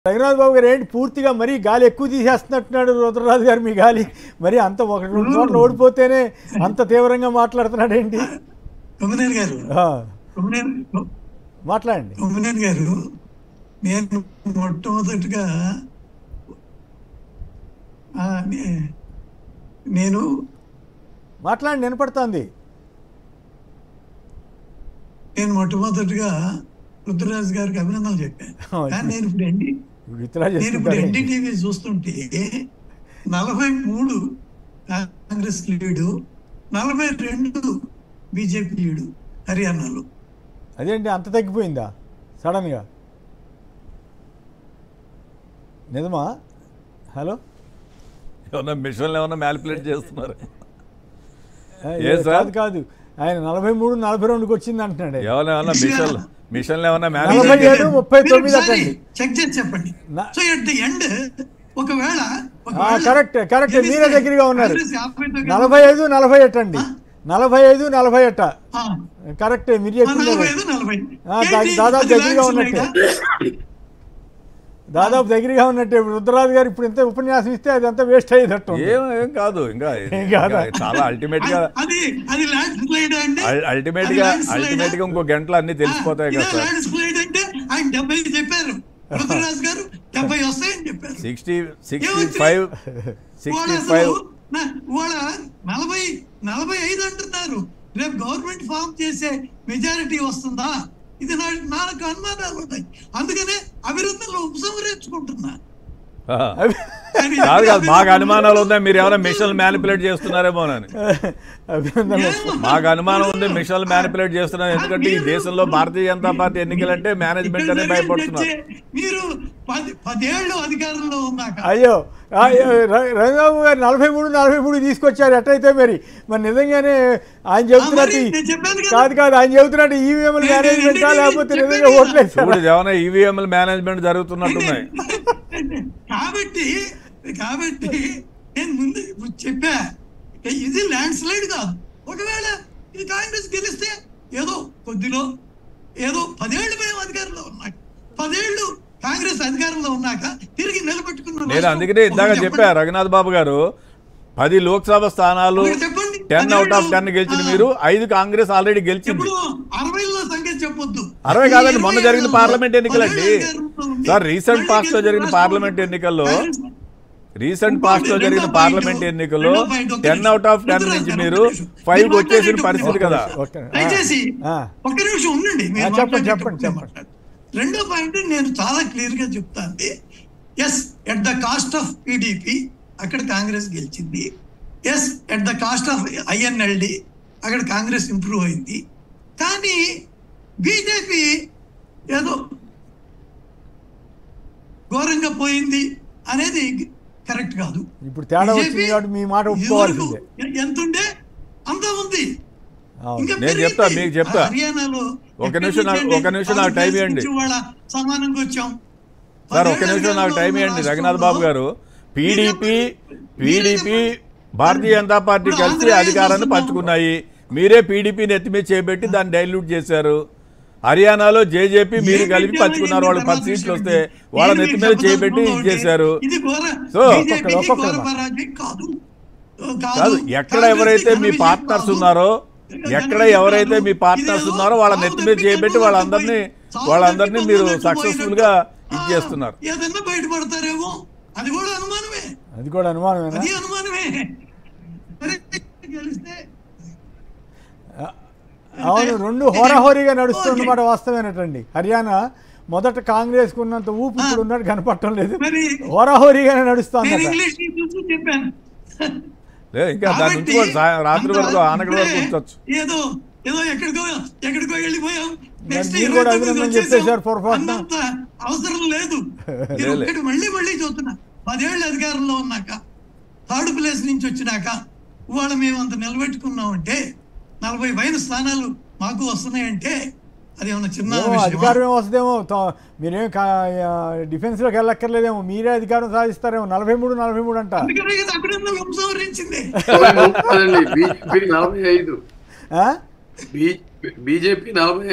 రఘునాథ్ బాబు గారు ఏంటి పూర్తిగా మరీ గాలి ఎక్కువ తీసేస్తున్నట్టున్నాడు రుద్రరాజు గారు మీ గాలి మరి అంత ఒక రెండు చోట్ల ఓడిపోతేనే అంత తీవ్రంగా మాట్లాడుతున్నాడు ఏంటి కొమ్మనేని గారు ఆ, కొమ్మనేని మాట్లాడండి కొమ్మనేని గారు నేను మొట్టమొదటిగా ఆ, నే- నేను మాట్లాడండి వినపడుతోంది నేను మొట్టమొదటిగా రుద్రరాజు గారికి అభినందనలు చెప్పాను అవును. కానీ నేను ఇప్పుడు ఎన్డీ విత్డ్రా నేను ఇప్పుడు చేసుకుంటారు ఎన్డీటీవీ చూస్తుంటే నలభై మూడు కాంగ్రెస్ లీడు నలభై రెండు బీజేపీ లీడు హర్యానాలో అదేంటి అంత తగ్గిపోయిందా సడన్గా నిజమా హలో ఏమన్నా మిషన్లు ఏమన్నా మ్యాలిపులేట్ చేస్తున్నారు ఆ, ఏ సార్? కాదు కాదు ఆయన నలభై మూడు నలభై రెండుకి వచ్చింది అంటున్నాడు ఏమన్నా ఏమన్నా మిషన్ మిషన్లు ఏమన్నా నలభై మ్యాలిపులేట్ ఏడు ముప్పై తొమ్మిది అటండి చెక్ చేసి చెప్పండి నా- సో ఎట్ ది ఎండ్ ఒకవేళ ఆ, ఒకవేళ కరెక్ట్ కరెక్ట్ గెలిస్తే మీరే దగ్గరగా ఉన్నారు కాంగ్రెస్ యాభైతో గెలిస్తే- నలభై ఐదు నలభై ఎట్ అండి నలభై ఐదు నలభై ఎట్ట ఆ, కరెక్ట్ మీరు ఆ, చెప్పింది నలభై ఐదు నలభై ఆ, దా- ఏంటి? దాదాపు అది దగ్గరగా ల్యాండ్ ఉన్నట్టే. స్లైడా? దాదాపు దగ్గరగా ఉన్నట్టే ఇప్పుడు రుద్రరాజు గారు ఇప్పుడు ఇంత ఉపన్యాసం ఇస్తే అది అంతా వేస్ట్ అయ్యేటట్టు ఉంది. ఏం ఏం కాదు ఇంకా ఏం కాదా? ఇంకా చాలా అల్టిమేట్ గా అది అది ల్యాండ్ స్లైడ్ అండి అల్టిమేట్ అది గా ల్యాండ్ స్లైడా? అల్టిమేట్ గా ఇంకో గంటలు అన్ని తెలిసిపోతాయి కదా ఇదే సార్ ల్యాండ్ స్లైడ్ అంటే ఆయన డెబ్బై చెప్పారు రుద్రరాజు గారు డెబ్బై వస్తాయని చెప్పారు సిక్స్టీ సిక్స్టీ ఏమొచ్చింది? ఫైవ్ వాళ్ళు సిక్స్టీ అసలు ఫైవ్ నా- వాళ్ళ నలభై నలభై ఐదు అంటున్నారు రేపు గవర్నమెంట్ ఫామ్ చేసే మెజారిటీ వస్తుందా ఇది నా నాకు అనుమానాలు ఉన్నాయి అందుకనే అభివృద్ధిలో ఉపసంహరించుకుంటున్నా అవి- కానీ కాదు కాదు మాకు అభివృద్ధి- అనుమానాలు ఉన్నాయి మీరు ఏమైనా మిషన్ మ్యానిపులేట్ చేస్తున్నారేమో అని అభినందనలు ఏమో. మాకు అనుమానం ఉంది మిషన్ మ్యానిపులేట్ చేస్తున్నారు ఎందుకంటే ఈ దేశంలో భారతీయ జనతా పార్టీ ఎన్నికలంటే మేనేజ్మెంట్ ఇక్కడ అనే జరిగే భయపడుతున్నారు చర్చే మీరు పది పదేళ్ళు అధికారంలో ఉన్నాక అయ్యో ఆ, ర- రవిబాబు గారు నలభై మూడు నలభై మూడు తీసుకొచ్చారు ఎట్టయితే మరి మరి నిజంగానే ఆయన చెబుతున్నట్టు ఆ, మరి నేను చెప్పాను కదా. కాదు కాదు ఆయన చెబుతున్నట్టు ఈవీఎం నేను మేనేజ్మెంటా నేను లేకపోతే చెప్పాను నిజంగా కదా. ఓట్లేస్తారా చూడు ఏమైనా ఈవీఎంఎల్ మేనేజ్మెంట్ జరుగుతున్నట్టున్నాయి కాబట్టి కాబట్టి నేను ముందు ఇప్పుడు చెప్పా ఇది ల్యాండ్ స్లైడ్ కాదు ఒకవేళ ఇది కాంగ్రెస్ గెలిస్తే ఏదో కొద్దిలో ఏదో పదేళ్ళు మేము అధికారంలో ఉన్నాక పదేళ్ళు కాంగ్రెస్ అధికారంలో ఉన్నాక తిరిగి నిలబెట్టుకున్న నేను రాష్ట్రం అందుకనే ఇందాక ఒకటి చెప్పా రఘునాథ్ బాబు గారు పది లోక్సభ స్థానాలు ఒకటి చెప్పండి. టెన్ అవుట్ ఆఫ్ టెన్ గెలిచిన ఆ. మీరు ఐదు కాంగ్రెస్ ఆల్రెడీ గెలిచింది ఇప్పుడు అరవైలో సంఖ్య చెప్పొద్దు అరవై కాదండి మొన్న ఇరవై జరిగిన ఐదులో పార్లమెంట్ ఎన్నికలండి పదేళ్ళు అధికారంలో ఉంది. సార్ రీసెంట్ మళ్ళీ పాస్ట్ లో గెలిచిన జరిగిన రాష్ట్రం పార్లమెంట్ ఎన్నికల్లో కాంగ్రెస్ రీసెంట్ ఇంకోటి పాస్ట్ లో రెండో జరిగిన పాయింట్, పార్లమెంట్ ఎన్నికల్లో రెండో పాయింట్ ఒక్క టెన్ నిమిషం. అవుట్ ఆఫ్ టెన్ రుద్రరాజు నుంచి గారు, మీరు ఒక్క నిమిషం. ఫైవ్ మీరు వచ్చేసిన మాట్లాడేటప్పుడు పరిస్థితి కదా ఓకే. ఆ, దయచేసి ఆ. ఒక్క నిమిషం ఉండండి మీరు ఆ, చెప్పండి, మాట్లాడేటప్పుడు చెప్పండి, చెప్పండి. మాట్లాడండి. రెండో పాయింట్ నేను చాలా క్లియర్ గా చెప్తాను yes at the cost of PDP అక్కడ కాంగ్రెస్ గెలిచింది yes at the cost of INLD అక్కడ కాంగ్రెస్ ఇంప్రూవ్ అయింది కానీ బీజేపీ ఏదో ఘోరంగా పోయింది అనేది కరెక్ట్ కాదు ఇప్పుడు తేడా వచ్చింది BJP కాబట్టి మీ మాట ఇదివరకు ఒప్పుకోవాల్సిందే ఎ- ఎంతుండే అంత ఉంది అవును. ఇంకా నేను పెరిగింది. చెప్తా, మీకు చెప్తా. హర్యానాలో ఒక ఎక్కడి నిమిషం నాకు- నుంచి ఒక అండి? నిమిషం నాకు పది టైం ప్లేస్ ఇవ్వండి. నుంచి వాళ్ళ సమానంగా వచ్చాం సార్ ఒక్క పదేళ్ల నిమిషం నాకు అధికారంలో టైం ఉన్న ఇవ్వండి రఘునాథ్ రాష్ట్రంలో బాబు గారు పీడీపీ మీరే పీడీపీ చెప్పండి. భారతీయ జనతా పార్టీ ఇప్పుడు కలిసి ఆంధ్రప్రదేశ్ అధికారాన్ని వస్తున్నాం. పంచుకున్నాయి మీరే పీడీపీని ఎత్తి మీద చేపెట్టి దాన్ని డైల్యూట్ చేశారు హర్యానాలో జేజేపీ మీరు ఏం కలిపి పెట్టాలో పంచుకున్నారు ఎన్ని వాళ్ళు పది తర్వాత సీట్లు వస్తే విషయం వాళ్ళ ఇది. నెత్తి నేను మీద మీకు చేపెట్టి చెప్పదలుచుకుంది ఇచ్చేశారు ఒకటి. ఇది ఘోర సో, బీజేపీకి ఒక్కొక్కరు, ఘోర ఒక్కొక్కరు. పరాజయం కాదు కాదు ఎక్కడ కాంగ్రెస్కి ఎవరైతే ఘన మీ విజయం పార్ట్నర్స్ కాదు. ఉన్నారో ఘన ఎక్కడ విజయం ఎవరైతే కాదు. మీ పార్ట్నర్స్ ఇదేదో ఉన్నారో వాళ్ళ సాగు నెత్తి మీద తప్పి చేపెట్టి తప్పు వాళ్ళందరినీ సాగు వాళ్ళందరినీ తప్పి మీరు తప్పు సక్సెస్ఫుల్ పోయినట్టు. గా ఆ, ఇచ్చేస్తున్నారు ఏదన్నా బయటపడతారేమో అది కూడా అనుమానమే అది కూడా అనుమానమేనా అది అనుమానమే సరే, గెలిస్తే అవును రెండు హోరాహోరీగా నడుస్తున్నమాట వాస్తవేనటండి హర్యానా మొదట కాంగ్రెస్ ఉన్నంత ఊపు ఇప్పుడు ఉన్నట్టు కనపడటం లేదు మరి హోరాహోరీగానే నేను నడుస్తోందట ఇంగ్లీష్ చూసి చెప్పాను లేదు ఇంకా దాని నుంచి కూడా సాయం- రాత్రి వరకు ఆనగడ వరకు ఇప్పుడే ఉంచవచ్చు ఏదో ఏదో ఎక్కడికో ఎక్కడికో వెళ్ళిపోయాం మరి నెక్స్ట్ మీరు ఇరవై కూడా తొమ్మిది అభినందనలు వచ్చేసాం. చెప్పేశారు పొరపాటున. అన్నంత అవసరం లేదు మీరు లేలే. ఒక్కటి మళ్ళీ మళ్ళీ చూస్తున్నా పదేళ్ళు అధికారంలో ఉన్నాక థర్డ్ ప్లేస్ నుంచి వచ్చినాక ఇవాళ మేము అంత నిలబెట్టుకున్నామంటే నలభై పైన స్థానాలు మాకు వస్తున్నాయంటే అది ఏమన్నా చిన్న ఏమో విషయమా? అధికారం ఏమో వస్తుందేమో తో- మీరేం డిఫెన్స్లోకి వెళ్ళక్కర్లేదేమో మీరే అధికారం సాధిస్తారేమో నలభై మూడు నలభై మూడు అంట అందుకనే కదా అభినందనలు ఉపసంహరించింది నలభై మూడు కాదండి బీజేపీ నలభై ఐదు ఆ? బీజేపీ నలభై ఐదు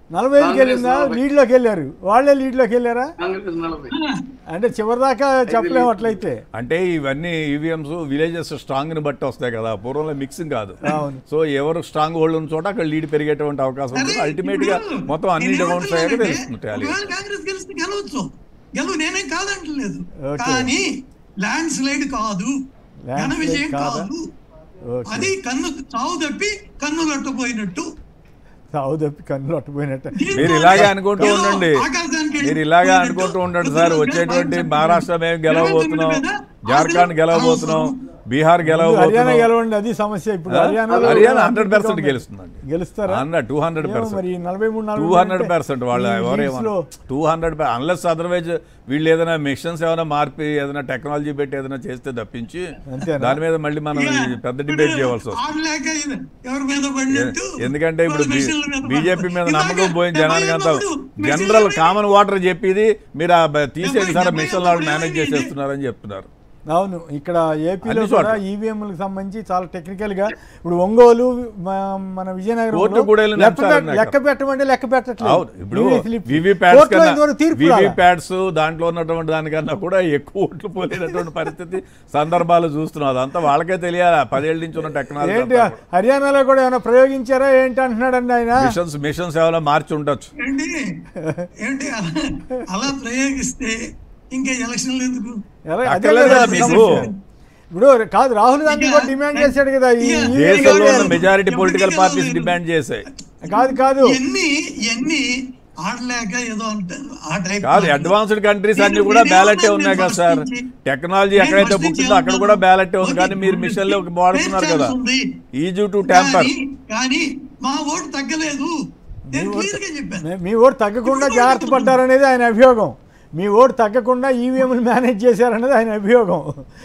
నలభై ఐదుకి కాంగ్రెస్ వెళ్ళిందా నలభై. లీడ్లోకి వెళ్ళారు వాళ్ళే లీడ్లోకి వెళ్ళారా కాంగ్రెస్ నలభై అంటే చివరిదాకా చెప్పలేము అట్లయితే అంటే ఇవన్నీ ఈవీఎంస్ విలేజెస్ స్ట్రాంగ్ ని బట్టి వస్తాయి కదా పూర్వంలో మిక్సింగ్ కాదు అవును. సో ఎవరు స్ట్రాంగ్ హోల్డ్ ఉన్న చోట అక్కడ లీడ్ పెరిగేటువంటి అవకాశం ఉంటుంది అల్టిమేట్ గా ఇప్పుడు మొత్తం అన్ని నేను డౌన్స్ అయ్యాక ఏమంటున్నానంటే, తెలుస్తుంది tally. ఒకవేళ కాంగ్రెస్ గెలిస్తే గెలవచ్చు గెలువు నేనేం కాదంటలేదు Okay. కానీ ల్యాండ్ స్లైడ్ కాదు Landslide ఘన విజయం కాదా? కాదు ఓకే అది కన్ను చావు తప్పి కన్ను కట్టుపోయినట్టు సావు తప్పి కన్నులు అట్టుపోయినట్టు మీరు ఇలాగే అనుకుంటూ ఉండండి ఆకాశానికి మీరు ఇలాగే వెళ్ళిపోయినట్టు అనుకుంటూ ఉండండి పొద్దున సార్ వచ్చే వచ్చేటువంటి పాయింట్ మహారాష్ట్ర మేము గెలవబోతున్నాం రేవంత్ రెడ్డి మీద జార్ఖండ్ ఆశలు గెలవబోతున్నాం అనవసరం. బీహార్ హర్యానా గెలవబోతున్నాం గెలవండి అది సమస్య ఇప్పుడు ఆ? హర్యానాలో హర్యానా హండ్రెడ్ పర్సెంట్ గెలుస్తుందండి గెలుస్తారా హండ్రెడ్ టూ హండ్రెడ్ ఏమో మరి పర్సెంట్ నలభై మూడు టూ హండ్రెడ్ పర్సెంట్ వాళ్ళు ఎవరేమో లో టూ హండ్రెడ్ అన్లెస్ అదర్వైజ్ వీళ్ళు ఏదైనా మిషన్స్ ఏమైనా మార్పి ఏదైనా టెక్నాలజీ పెట్టి ఏదైనా చేస్తే తప్పించి అంతేనా? దాని మీద మళ్ళీ మనం ఈ పెద్ద డిబేట్ చేయవలసి వస్తుంది ఆడలేక ఇది ఎవరి మీద పడినట్టు ఎందుకంటే ఇప్పుడు వాళ్ళ మిషన్ల మీద బీజేపీ మీద పడతారు. నమ్మకం ఇందాక పోయిన జనానికి అంతా డెబ్బై ఉన్నప్పుడు జనరల్ మిషన్ల కామన్ వాటర్ చెప్పేది మీరు ఆ బ- తీసేయండి సార్ డెబ్బై మిషన్ వాళ్ళు ఉన్నప్పుడు మేనేజ్ ఏమైంది? చేసేస్తున్నారని చెప్తున్నారు అవును ఇక్కడ ఏపీలో అన్ని చోట్ల. కూడా ఈవీఎంలకు సంబంధించి చాలా టెక్నికల్ గా ఇప్పుడు ఒంగోలు మ- మన విజయనగరం కోర్టు కూడా వెళ్ళిన అంశాలు ఉన్నాయి లెక్క పెట్టమంటే లెక్క పెట్టట్లేదు అవును ఇప్పుడు వివి స్లిప్. వివి ప్యాడ్స్ కోర్టులో కన్నా ఇంతవరకు తీర్పు వివి రాలా. ప్యాడ్స్ దాంట్లో ఉన్నటువంటి దానికన్నా కూడా ఎక్కువ ఓట్లు పోలేనటువంటి పరిస్థితి సందర్భాలు చూస్తున్నాం అదంతా వాళ్ళకే తెలియాలి పదేళ్ళ నుంచి ఉన్న టెక్నాలజీ ఏంటి హర్యానాలో కూడా ఏమైనా ప్రయోగించారా ఏంటి అంటున్నాడండి ఆయన మిషన్స్ మిషన్స్ ఏమైనా మార్చి ఉండొచ్చు ఏంటి ఏంటి అలా అలా ప్రయోగిస్తే ఇంకా ఎలక్షన్లు ఎందుకు ఎలా- అదే అక్కర్లేదు కదా కదా మీకు. సమస్య. ఇప్పుడు కాదు రాహుల్ గాంధీ కూడా డిమాండ్ చేశాడు కదా ఈ ఇక ఈ దేశంలో ఉన్న ఈవీఎం మెజారిటీ ఎప్పటికీ పొలిటికల్ పార్టీస్ గెలవలేరు. డిమాండ్ చేశాయి కాదు కాదు ఎన్ని ఎన్ని ఆడలేక ఏదో అంటారు ఆ టైప్ కాదు అడ్వాన్స్డ్ కంట్రీస్ అన్ని నేను- కూడా నేను బ్యాలెటే ఏమన్నాను ఉన్నాయి కదా నేను సార్ first నుంచి- టెక్నాలజీ నేను ఎక్కడైతే first నుంచి పుట్టిందో అక్కడ కూడా ఏమన్నాను? బ్యాలెటే ఉంది ఓకే, కానీ మీరు ఇప్పుడు మిషన్లో వాడుతున్నారు fair కదా chance ఉంది. ఈజీ టు ట్యాంపర్ కానీ- కానీ మా ఓటు తగ్గలేదు నేను క్లియర్ గా చెప్పాను మీ- మీ ఓటు తగ్గకుండా జాగ్రత్త పడ్డారనేది ఆయన అభియోగం మీ ఓటు తగ్గకుండా ఈవీఎంలు మేనేజ్ చేశారనేది ఆయన అభియోగం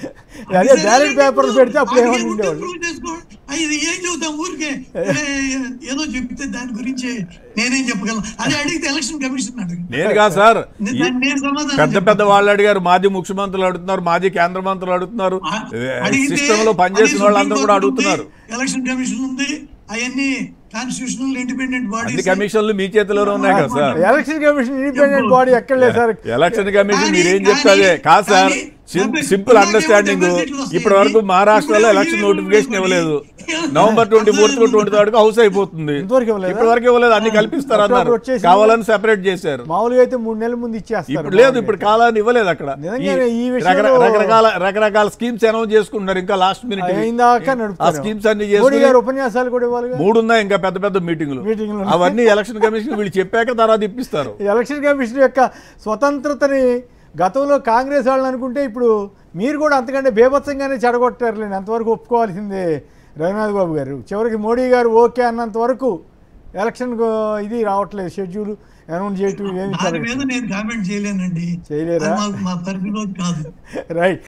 అదే బ్యాలెట్ పేపర్లు పెడితే అప్పుడు ఏమని ఉండేవాళ్ళు ప్రూవ్ చేసుకో ఇది ఏం చెబుతాం ఊరికే ఏ- ఏదో చెప్తే దాని గురించి నేనేం చెప్పగలను అది అడిగితే ఎలక్షన్ కమిషన్ అడగ నేను కాదు సార్ ఈ దాన్ని నేను సమాధానం పెద్ద పెద్ద చెప్పను. వాళ్ళు అడిగారు మాజీ ముఖ్యమంత్రులు అడుగుతున్నారు మాజీ కేంద్ర మంత్రులు అడుగుతున్నారు ఆ- అడిగితే సిస్టమ్ లో పనిచేసిన అది వాళ్ళందరూ సుప్రీం కూడా కోర్టు అడుగుతున్నారు ఉంది, ఎలక్షన్ కమిషన్ ఉంది అవన్నీ కాన్స్టిట్యూషనల్ ఇండిపెండెంట్ అన్ని బాడీ కమిషన్లు మీ చేతిలోనే ఉన్నాయి కదా sir election commission independent body ఎక్కడ లేదు సార్ ఎలక్షన్ కమిషన్ కానీ- మీరేం కానీ- చెప్తాదే కాదు సార్ కానీ సిం- డెబ్బై- సింపుల్ ఇందాక అండర్స్టాండింగ్ డెబ్బై సీట్లు వస్తాయి. ఇప్పటి వరకు మహారాష్ట్రలో ఇప్పుడు ఎలక్షన్ ఈవీఎం నోటిఫికేషన్ పెట్టుకొని ఇవ్వలేదు అసలు November twenty fourth twenty third house అయిపోతుంది ఇంతవరకు ఇవ్వలేదా? ఇప్పటి వరకు ఇవ్వలేదు అన్ని కల్పిస్తారు అన్నారు అక్టోబర్ వచ్చేసింది. కావాలని సెపరేట్ చేశారు మామూలుగా అయితే మూడు నెలల ముందు ఇచ్చేస్తారు ఇప్పుడు లేదు ఇప్పుడు కాలాన్ని ఇవ్వలేదు అక్కడ నిజంగానే ఈ ఈ విషయంలో- రకర- రకరకాల రకరకాల స్కీమ్స్ అనౌన్స్ చేసుకుంటున్నారు ఇంకా లాస్ట్ మినిట్ అయిందాక ఆ నడుపుతారు స్కీమ్స్ అన్ని మోడీ చేసుకుని గారు ఉపన్యాసాలు కూడా ఇవ్వాలి మూడు ఉన్నాయి ఇంకా పెద్ద పెద్ద మీటింగ్లు మీటింగ్లు ఉన్నాయి. అవన్నీ ఎలక్షన్ కమిషన్ వీళ్ళు చెప్పాక తర్వాత ఇప్పిస్తారు ఎలక్షన్ కమిషన్ యొక్క స్వతంత్రతని గతంలో కాంగ్రెస్ వాళ్ళని అనుకుంటే ఇప్పుడు మీరు కూడా అంతకంటే బేభత్సంగానే చెడగొట్టారులేండి అంతవరకు ఒప్పుకోవాల్సిందే రఘునాథ్ బాబు గారు చివరికి మోడీ గారు ఓకే అన్నంత వరకు ఎలక్షన్ ఇది రావట్లేదు షెడ్యూల్ అనౌన్స్ చేయటం ఏమి దాని మీద నేను కామెంట్ చేయలేనండి చేయలేరా? అది మా- మా పరిధిలో కాదు రైట్